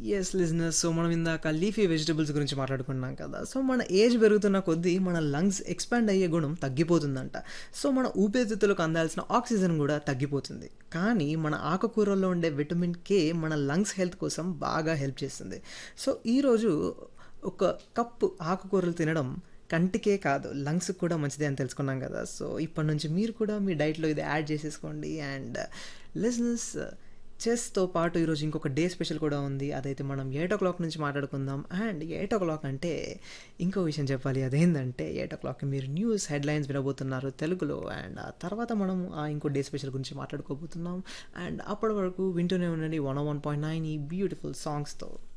yes లిజినెస్ so మనం ఇందాక లీఫీ వెజిటబుల్స్ గురించి మాట్లాడుకున్నాం కదా సో మన ఏజ్ పెరుగుతున్న కొద్దీ మన లంగ్స్ ఎక్స్పాండ్ అయ్యే గుణం తగ్గిపోతుందంట సో మన ఊపిరితిత్తులకు అందాల్సిన ఆక్సిజన్ కూడా తగ్గిపోతుంది కానీ మన ఆకుకూరల్లో ఉండే విటమిన్ కే మన లంగ్స్ హెల్త్ కోసం బాగా హెల్ప్ చేస్తుంది సో ఈరోజు ఒక కప్పు ఆకుకూరలు తినడం కంటికే కాదు లంగ్స్కి కూడా మంచిదే అని తెలుసుకున్నాం కదా సో ఇప్పటి నుంచి మీరు కూడా మీ డైట్లో ఇది యాడ్ చేసేసుకోండి అండ్ లిజినెస్ చెస్తో పాటు ఈరోజు ఇంకొక డే స్పెషల్ కూడా ఉంది అదైతే మనం ఎయిట్ ఓ క్లాక్ నుంచి మాట్లాడుకుందాం అండ్ ఎయిట్ ఓ క్లాక్ అంటే ఇంకో విషయం చెప్పాలి అదేంటంటే ఎయిట్ ఓ క్లాక్ మీరు న్యూస్ హెడ్లైన్స్ వినబోతున్నారు తెలుగులో అండ్ ఆ తర్వాత మనం ఆ ఇంకో డే స్పెషల్ గురించి మాట్లాడుకోబోతున్నాం అండ్ అప్పటి వరకు వింటూనే ఉండండి వన్ వన్ పాయింట్ నైన్ ఈ బ్యూటిఫుల్ సాంగ్స్తో